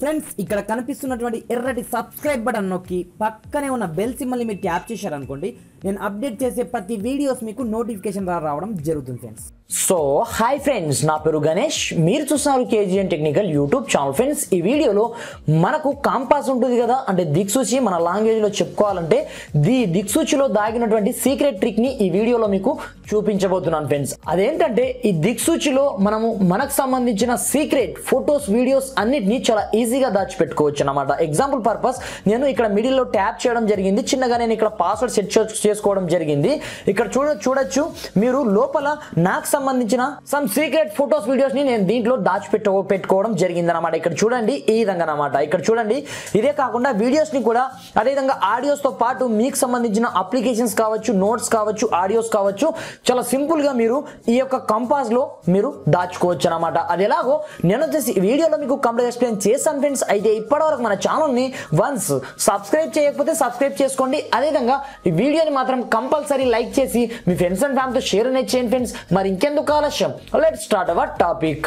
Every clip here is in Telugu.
ఫ్రెండ్స్ ఇక్కడ కనిపిస్తున్నటువంటి ఎర్రటి సబ్స్క్రైబ్ బటన్ నొక్కి పక్కనే ఉన్న బెల్ సింబల్ని మీరు ట్యాప్ చేశారనుకోండి నేను అప్డేట్ చేసే ప్రతి వీడియోస్ మీకు నోటిఫికేషన్ ద్వారా రావడం జరుగుతుంది ఫ్రెండ్స్ సో హాయ్ ఫ్రెండ్స్ నా పేరు గణేష్ మీరు చూస్తున్నారు KGN technical YouTube channel friends ఈ వీడియోలో మనకు కాంపాస్ ఉంటుంది కదా అంటే దిక్సూచి మన లాంగ్వేజ్లో చెప్పుకోవాలంటే ది దిక్సూచిలో దాగినటువంటి సీక్రెట్ ట్రిక్ ని ఈ వీడియోలో మీకు చూపించబోతున్నాను ఫ్రెండ్స్ అదేంటంటే ఈ దిక్సూచిలో మనము మనకు సంబంధించిన సీక్రెట్ ఫొటోస్ వీడియోస్ అన్నిటిని చాలా ఈజీగా దాచిపెట్టుకోవచ్చు అనమాట ఎగ్జాంపుల్ పర్పస్ నేను ఇక్కడ మిడిల్లో ట్యాప్ చేయడం జరిగింది చిన్నగా నేను ఇక్కడ పాస్వర్డ్ సెట్ చేసుకోవడం జరిగింది ఇక్కడ చూడ చూడొచ్చు మీరు లోపల నాకు సంబంధించిన సమ్ సీక్రెట్ ఫొటోస్ వీడియోస్ ని నేను దీంట్లో దాచిపెట్టు పెట్టుకోవడం జరిగింది అనమాట ఇక్కడ చూడండి ఈ విధంగా అనమాట ఇక్కడ చూడండి ఇదే కాకుండా వీడియోస్ ని కూడా అదేవిధంగా ఆడియోస్ తో పాటు మీకు సంబంధించిన అప్లికేషన్స్ కావచ్చు నోట్స్ కావచ్చు ఆడియోస్ కావచ్చు చాలా సింపుల్ గా మీరు ఈ యొక్క కంపాస్ లో మీరు దాచుకోవచ్చు అనమాట అది ఎలాగో నేను వచ్చేసి ఈ వీడియోలో మీకు కంప్లీట్ ఎక్స్ప్లెయిన్ చేస్తాను ఫ్రెండ్స్ అయితే ఇప్పటివరకు మన ఛానల్ ని వన్స్ సబ్స్క్రైబ్ చేయకపోతే సబ్స్క్రైబ్ చేసుకోండి అదేవిధంగా ఈ వీడియోని మాత్రం కంపల్సరీ లైక్ చేసి మీ ఫ్రెండ్స్ అండ్ ఫ్యామిలీతో షేర్ అనేది చేయండి ఫ్రెండ్స్ మరి ఇంకెందుకు ఆలస్యం let start our topic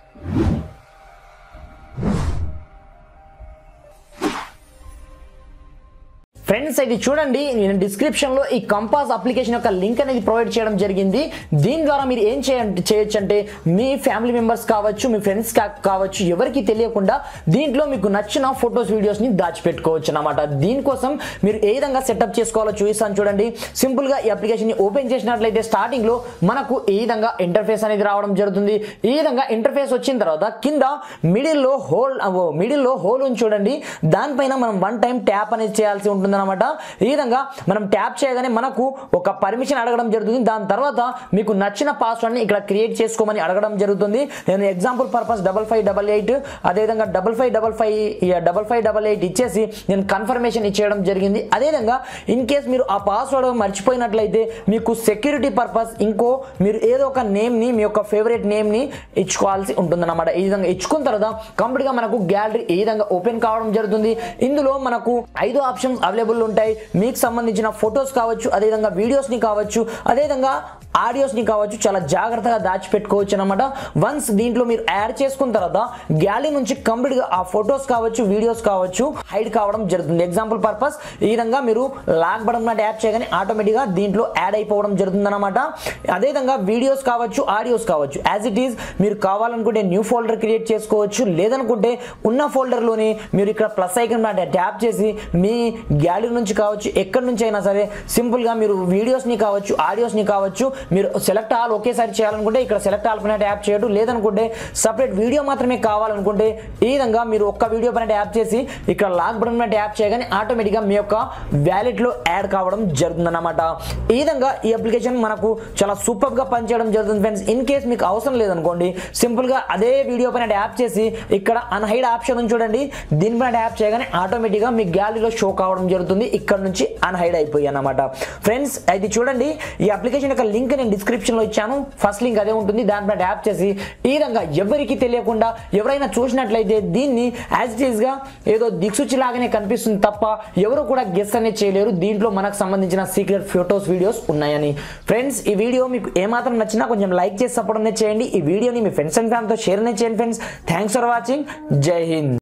friends ఇది చూడండి నేను డిస్క్రిప్షన్ లో ఈ కంపాస్ అప్లికేషన్ యొక్క లింక్ అనేది ప్రొవైడ్ చేయడం జరిగింది దీని ద్వారా మీరు ఏం చేయండి చేయొచ్చు అంటే మీ ఫ్యామిలీ మెంబర్స్ కావచ్చు మీ ఫ్రెండ్స్ కావచ్చు ఎవరికి తెలియకుండా దీంట్లో మీకు నచ్చిన ఫొటోస్ వీడియోస్ ని దాచిపెట్టుకోవచ్చు అనమాట దీనికోసం మీరు ఏ విధంగా సెటప్ చేసుకోవాలో చూపిస్తాను చూడండి సింపుల్ గా ఈ అప్లికేషన్ ని ఓపెన్ చేసినట్లయితే స్టార్టింగ్ లో మనకు ఈ విధంగా ఇంటర్ఫేస్ అనేది రావడం జరుగుతుంది ఈ విధంగా ఇంటర్ఫేస్ వచ్చిన తర్వాత కింద మిడిల్ లో హోల్ మిడిల్ లో హోల్ ఉంది చూడండి దానిపైన మనం వన్ టైం ట్యాప్ అనేది చేయాల్సి ఉంటుంది అనమాట ఈ విధంగా మనం ట్యాప్ చేయగానే మనకు ఒక పర్మిషన్ అడగడం జరుగుతుంది దాని తర్వాత మీకు నచ్చిన పాస్వర్డ్ ని ఇక్కడ క్రియేట్ చేసుకోమని అడగడం జరుగుతుంది నేను example purpose double five double eight అదేవిధంగా double five double five double five double eight ఇచ్చేసి నేను కన్ఫర్మేషన్ ఇచ్చేయడం జరిగింది అదేవిధంగా ఇన్ కేస్ మీరు ఆ పాస్వర్డ్ మర్చిపోయినట్లయితే మీకు సెక్యూరిటీ పర్పస్ ఇంకో మీరు ఏదో ఒక నేమ్ ని మీ యొక్క ఫేవరెట్ నేమ్ ని ఇచ్చుకోవాల్సి ఉంటుంది అనమాట ఈ విధంగా ఇచ్చుకున్న తర్వాత కంప్లీట్ గా మనకు గ్యాలరీ ఈ విధంగా ఓపెన్ కావడం జరుగుతుంది ఇందులో మనకు ఐదు ఆప్షన్స్ అవైలబుల్ ఉంటాయి మీకు సంబంధించిన ఫొటోస్ కావచ్చు అదేవిధంగా వీడియోస్ ని కావచ్చు అదేవిధంగా ఆడియోస్ ని కావచ్చు చాలా జాగ్రత్తగా దాచిపెట్టుకోవచ్చు అనమాట వన్స్ దీంట్లో మీరు యాడ్ చేసుకున్న తర్వాత గ్యాలరీ నుంచి కంప్లీట్ గా ఆ ఫొటోస్ కావచ్చు వీడియోస్ కావచ్చు హైడ్ కావడం జరుగుతుంది ఎగ్జాంపుల్ పర్పస్ ఈ విధంగా మీరు లాక్ బటన్ మీద ట్యాప్ చేయగానే ఆటోమేటిక్ గా దీంట్లో యాడ్ అయిపోవడం జరుగుతుంది అనమాట అదేవిధంగా వీడియోస్ కావచ్చు ఆడియోస్ కావచ్చు యాజ్ ఇట్ ఈస్ మీరు కావాలనుకుంటే న్యూ ఫోల్డర్ క్రియేట్ చేసుకోవచ్చు లేదనుకుంటే ఉన్న ఫోల్డర్ లోని మీరు ఇక్కడ ప్లస్ ఐకన్ మీద ట్యాప్ చేసి మీ గ్యాలరీ నుంచి కావచ్చు ఎక్కడి నుంచి అయినా సరే సింపుల్ గా మీరు వీడియోస్ ని కావచ్చు ఆడియోస్ ని కావచ్చు మీరు సెలెక్ట్ ఆల్ ఒకేసారి చేయాలనుకుంటే ఇక్కడ సెలెక్ట్ ఆల్ పైన ట్యాప్ చేయడం లేదనుకుంటే సపరేట్ వీడియో మాత్రమే కావాలనుకుంటే ఈ విధంగా మీరు ఒక్క వీడియో పైన ట్యాప్ చేసి ఇక్కడ లాక్ బటన్ మీద ట్యాప్ చేయగానే ఆటోమేటిక్ గా మీ యొక్క వ్యాలెట్ లో యాడ్ కావడం జరుగుతుంది అనమాట ఈ విధంగా ఈ అప్లికేషన్ మనకు చాలా సూపర్ గా పనిచేయడం జరుగుతుంది ఫ్రెండ్స్ ఇన్ కేస్ మీకు అవసరం లేదనుకోండి సింపుల్ గా అదే వీడియో పైన ట్యాప్ చేసి ఇక్కడ అన్హైడ్ ఆప్షన్ ఉంది చూడండి దీనిపైన ట్యాప్ చేయగానే ఆటోమేటిక్ గా మీ గ్యాలరీలో షో కావడం జరుగుతుంది ఇక్కడ నుంచి అన్హైడ్ అయిపోయి అనమాట ఫ్రెండ్స్ అయితే చూడండి ఈ అప్లికేషన్ యొక్క లింక్ నేను డిస్క్రిప్షన్ లో ఇచ్చాను ఫస్ట్ లింక్ అదే ఉంటుంది దానిపైన ట్యాప్ చేసి ఈ విధంగా ఎవరికి తెలియకుండా ఎవరైనా చూసినట్లయితే దీన్ని యాజ్ ఇట్ ఈస్ గా ఏదో దిక్సూచి లాగానే కనిపిస్తుంది తప్ప ఎవరు కూడా గెస్ అనేది చేయలేరు దీంట్లో మనకు సంబంధించిన సీక్రెట్ ఫొటోస్ వీడియోస్ ఉన్నాయని ఫ్రెండ్స్ ఈ వీడియో మీకు ఏమాత్రం నచ్చినా కొంచెం లైక్ చేసి సపోర్ట్ అనేది చేయండి ఈ వీడియోని మీ ఫ్రెండ్స్ అండ్ ఫ్యామిలీతో షేర్ అనేది చేయండి ఫ్రెండ్స్ థ్యాంక్స్ ఫర్ వాచింగ్ జై హింద్